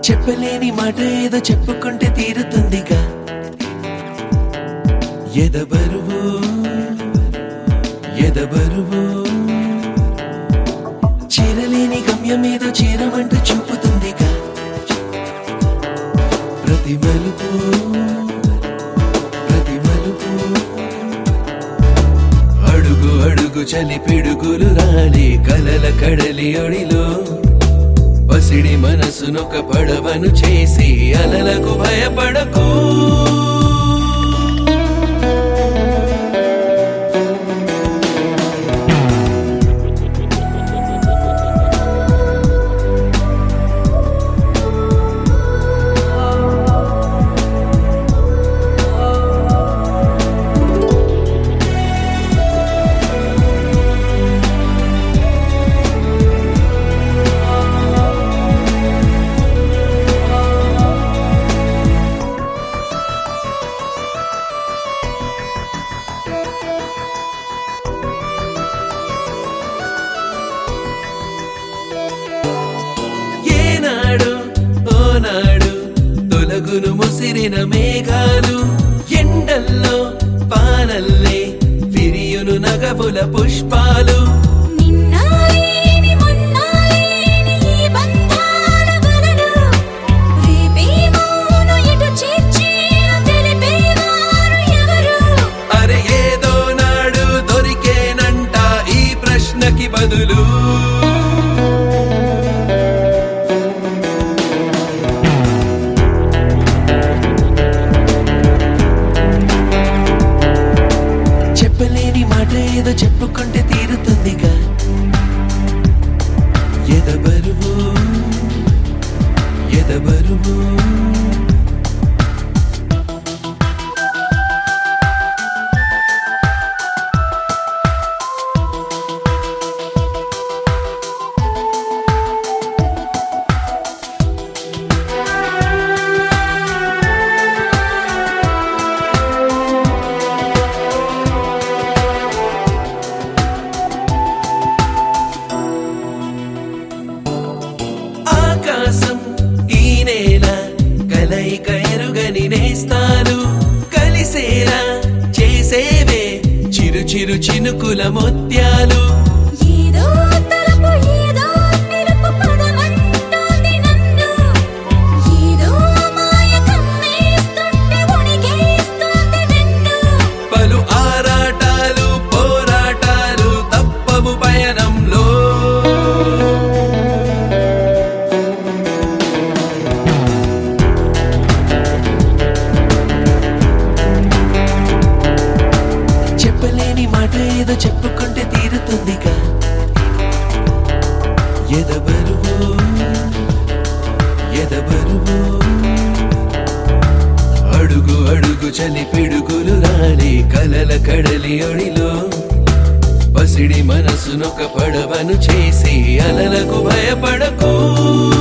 చెప్పలేని మాట ఏదో చెప్పుకుంటే తీరుతుందిగా ఎదబరువు ఎదబరువు చేరలేని గమ్యం ఏదో చేరమంటూ చూపుతుందిగా ప్రతి మలుపు ప్రతి మలుపు అడుగు అడుగు చలి పిడుగులు రాలి కలల కడలి ఒడిలో పసిడి మనసునొక పడవను చేసి అలలకు భయపడకు ఏనాడు ఓనాడు తొలగును ముసిరిన మేఘాలు ఎండల్లో పానల్లే విరియును నగబుల పుష్పాలు నిన్నాలేని మొన్నాలేని ఈ బంధాల వలన రేపేమోను ఎటు చేర్చేను తెలిపేవారు ఎవరు అరే ఏదో నాడు దొరికేనంట ఈ ప్రశ్నకి బదులు చెప్పలేని మాట ఏదో చెప్పుకుంటే తీరుతుందిగా ఎదబరువు ఎదబరువు ఆకాశం ఈ నేల కలయిక ఎరుగని నేస్తాను కలిసేలా చేసేవే చిరు చిరు చినుకుల ముత్యాలు ఏదో తలపు ఏదో పిలుపు పదమంటోంది నన్ను ఏదో మాయ కమ్మేస్తుంటే ఉనికేస్తోంది వెన్ను పలు ఆరాటాలు పోరాటాలు తప్పవు పయనంలో చెప్పలేని మాట ఏదో చెప్పుకుంటే తీరుతుందిగా ఎదబరువు ఎదబరువు అడుగు అడుగు చలి పిడుగులు రాలి కలల కడలి ఒడిలో పసిడి మనసునొక పడవను చేసి అలలకు భయపడకు